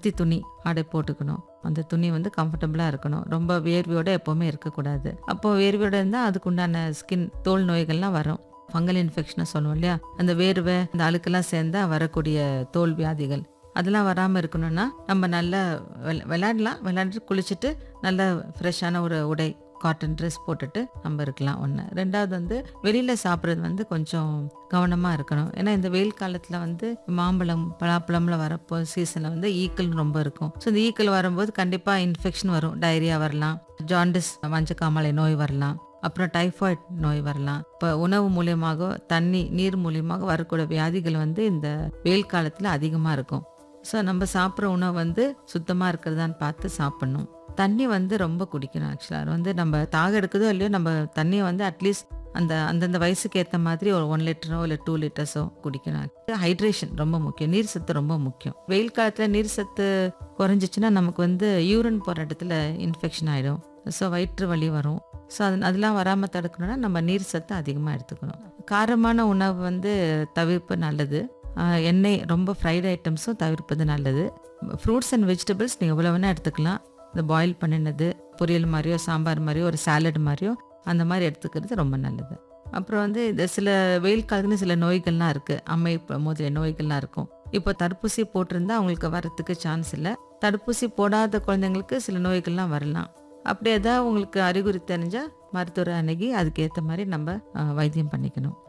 பருத்தி துணி ஆடை போட்டுக்கணும் அந்த துணி வந்து கம்ஃபர்டபுளாக இருக்கணும் ரொம்ப வேர்வையோட எப்போவுமே இருக்கக்கூடாது அப்போ வேர்வையோட இருந்தால் அதுக்குண்டான ஸ்கின் தோல் நோய்கள்லாம் வரும் ஃபங்கல் இன்ஃபெக்ஷனை சொல்லுவோம் இல்லையா அந்த வேர்வை அந்த அழுக்கெல்லாம் சேர்ந்தா வரக்கூடிய தோல் வியாதிகள் அதெல்லாம் வராமல் இருக்கணும்னா நம்ம நல்லா விள விளையாடலாம் விளையாண்டுட்டு குளிச்சுட்டு நல்ல ஃப்ரெஷ்ஷான ஒரு உடை காட்டன் ட்ரெஸ் போட்டுட்டு நம்ம இருக்கலாம் ஒன்று ரெண்டாவது வந்து வெளியில் சாப்பிட்றது வந்து கொஞ்சம் கவனமாக இருக்கணும் ஏன்னா இந்த வெயில் காலத்தில் வந்து மாம்பழம் பலாப்பழம்ல வரப்போ சீசனில் வந்து ஈக்கள் ரொம்ப இருக்கும் ஸோ இந்த ஈக்கள் வரும்போது கண்டிப்பாக இன்ஃபெக்ஷன் வரும் டயரியா வரலாம் ஜாண்டிஸ் மஞ்சக்காமலை நோய் வரலாம் அப்புறம் டைஃபாய்டு நோய் வரலாம் இப்போ உணவு மூலியமாக தண்ணி நீர் மூலியமாக வரக்கூடிய வியாதிகள் வந்து இந்த வெயில் காலத்தில் அதிகமாக இருக்கும் ஸோ நம்ம சாப்பிட்ற உணவு வந்து சுத்தமாக இருக்கிறதான்னு பார்த்து சாப்பிடணும் தண்ணி வந்து ரொம்ப குடிக்கணும் ஆக்சுவலாக வந்து நம்ம தாக எடுக்குதோ இல்லையோ நம்ம தண்ணியை வந்து அட்லீஸ்ட் அந்த அந்தந்த வயசுக்கு ஏற்ற மாதிரி ஒரு ஒன் லிட்டரோ இல்லை டூ லிட்டர்ஸோ குடிக்கணும் ஹைட்ரேஷன் ரொம்ப முக்கியம் நீர் சத்து ரொம்ப முக்கியம் வெயில் காலத்தில் நீர் சத்து குறைஞ்சிச்சுன்னா நமக்கு வந்து யூரின் போகிற இடத்துல இன்ஃபெக்ஷன் ஆகிடும் ஸோ வயிற்று வலி வரும் ஸோ அது அதெல்லாம் வராமல் தடுக்கணும்னா நம்ம நீர் சத்து அதிகமாக எடுத்துக்கணும் காரமான உணவு வந்து தவிர்ப்பு நல்லது ஆஹ் எண்ணெய் ரொம்ப ஃப்ரைட் ஐட்டம்ஸும் தவிர்ப்பது நல்லது ஃப்ரூட்ஸ் அண்ட் வெஜிடபிள்ஸ் நீங்கள் எவ்வளோ வேணால் எடுத்துக்கலாம் இந்த பாயில் பண்ணினது பொரியல் மாதிரியோ சாம்பார் மாதிரியோ ஒரு சாலட் மாதிரியோ அந்த மாதிரி எடுத்துக்கிறது ரொம்ப நல்லது அப்புறம் வந்து இந்த சில வெயில் காலத்துல சில நோய்கள்லாம் இருக்குது அம்மை ப- முதலிய நோய்கள்லாம் இருக்கும் இப்போ தடுப்பூசி போட்டிருந்தா அவங்களுக்கு வரத்துக்கு சான்ஸ் இல்லை தடுப்பூசி போடாத குழந்தைங்களுக்கு சில நோய்கள்லாம் வரலாம் அப்படி ஏதாவது உங்களுக்கு அறிகுறி தெரிஞ்சால் மருத்துவரை அணுகி அதுக்கேற்ற மாதிரி நம்ம ஆஹ், வைத்தியம் பண்ணிக்கணும்